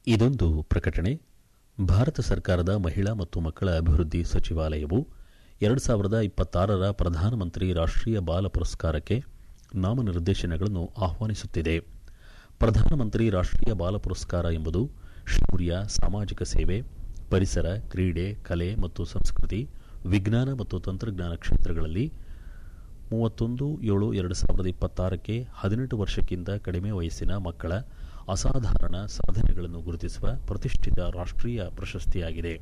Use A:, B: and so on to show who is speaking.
A: ಇದೊಂದು ಪ್ರಕಟಣೆ ಭಾರತ ಸರ್ಕಾರದ ಮಹಿಳಾ ಮತ್ತು ಮಕ್ಕಳ ಅಭಿವೃದ್ಧಿ ಸಚಿವಾಲಯವು ಎರಡು ಸಾವಿರದ ಇಪ್ಪತ್ತಾರರ ಪ್ರಧಾನಮಂತ್ರಿ ರಾಷ್ಟ್ರೀಯ ಬಾಲ ಪುರಸ್ಕಾರಕ್ಕೆ ನಾಮನಿರ್ದೇಶನಗಳನ್ನು ಆಹ್ವಾನಿಸುತ್ತಿದೆ ಪ್ರಧಾನಮಂತ್ರಿ ರಾಷ್ಟ್ರೀಯ ಬಾಲ ಪುರಸ್ಕಾರ ಎಂಬುದು ಶೌರ್ಯ ಸಾಮಾಜಿಕ ಸೇವೆ ಪರಿಸರ ಕ್ರೀಡೆ ಕಲೆ ಮತ್ತು ಸಂಸ್ಕೃತಿ ವಿಜ್ಞಾನ ಮತ್ತು ತಂತ್ರಜ್ಞಾನ ಕ್ಷೇತ್ರಗಳಲ್ಲಿ ಮೂವತ್ತೊಂದು ಏಳು ಎರಡು ಸಾವಿರದ ಇಪ್ಪತ್ತಾರಕ್ಕೆ ಹದಿನೆಂಟು ವರ್ಷಕ್ಕಿಂತ ಕಡಿಮೆ ವಯಸ್ಸಿನ ಮಕ್ಕಳ ಅಸಾಧಾರಣ ಸಾಧನೆಗಳನ್ನು ಗುರುತಿಸುವ ಪ್ರತಿಷ್ಠಿತ ರಾಷ್ಟ್ರೀಯ ಪ್ರಶಸ್ತಿಯಾಗಿದೆ